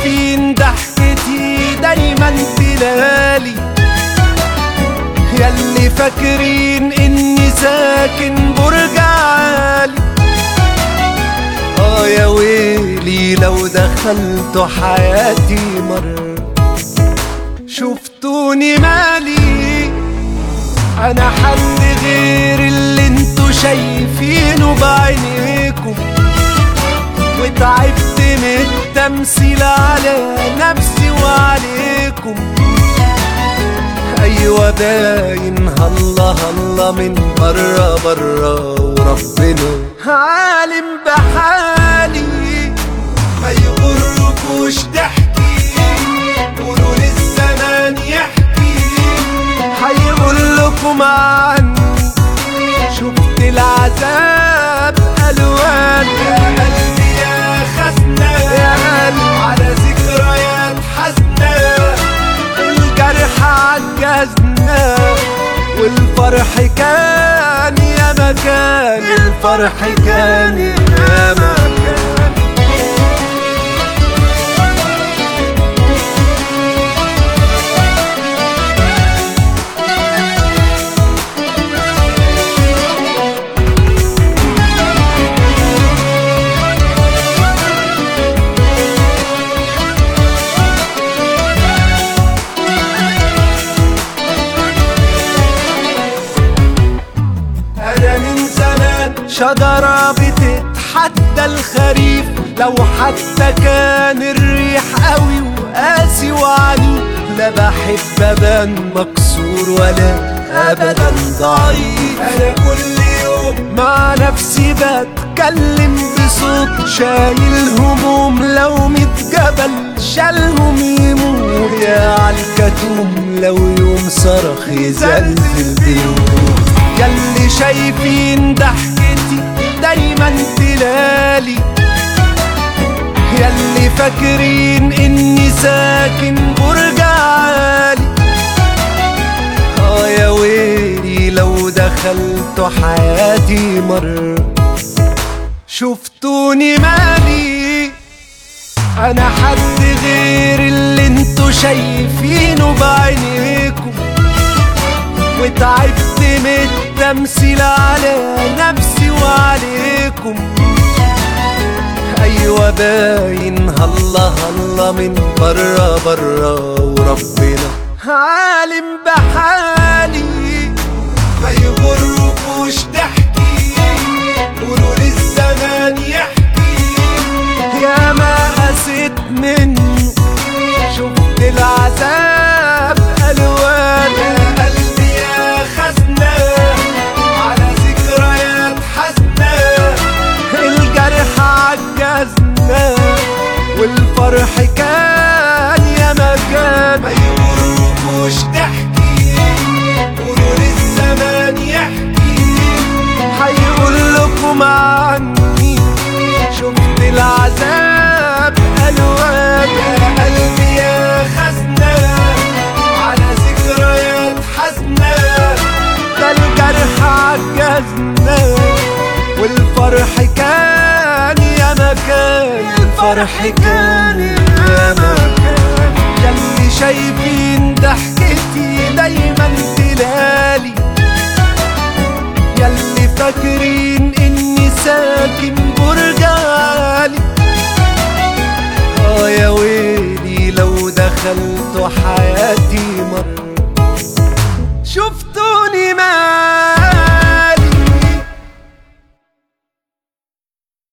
شايفين ضحكتي دايما تلالي ياللي فاكرين اني ساكن برج عالي اه يا ويلي لو دخلتوا حياتي مرة شفتوني مالي انا حد غير اللي انتوا شايفينه بعينيكم وتعبت من التمثيل على نفسي وعليكم ايوه باين هلا هلا من بره بره وربنا عالم بحالي ما يغركوش ضحكي قولوا للزمان يحكي هيقول لكم عني شفت العذاب الوان يا قلبي يا خزنة يا قلبي على ذكريات حزنة الجرح عجزنا والفرح كان يا مكان الفرح كان يا مكان أنا من زمان شجرة بتتحدى الخريف لو حتى كان الريح قوي وقاسي وعنيف لا بحب أبان مكسور ولا أبدا ضعيف أنا كل يوم مع نفسي بتكلم بصوت شايل هموم لو ميت جبل شالهم يموت يا عالكتوم لو يوم صرخ يزلزل بيوت ياللي شايفين ضحكتي دايما تلالي ياللي فاكرين اني ساكن برج عالي اه يا ويلي لو دخلتوا حياتي مرة شفتوني مالي انا حد غير اللي انتوا شايفينه بعينيكم وتعبت من التمثيل على نفسي وعليكم ايوه باين هلا هلا من بره بره وربنا عالم بحالي ما يغركوش ضحكي قولوا للزمان يحكي يا ما قسيت منه شفت العذاب الوان يا قلبي يا خزنة على ذكريات حزنة الجرح عجزنا والفرح كان يا مكان ما يغركوش ضحكي قولوا للزمان يحكي هيقول لكم عني شفت العذاب الوان يا قلبي يا خزنة على ذكريات حزنة ده الجرح عجزنا والفرح كان يا مكان الفرح كان يا مكان ياللي شايفين ضحكتي دايما تلالي ياللي فاكرين اني ساكن برج عالي اه يا ويلي لو دخلتوا حياتي مرة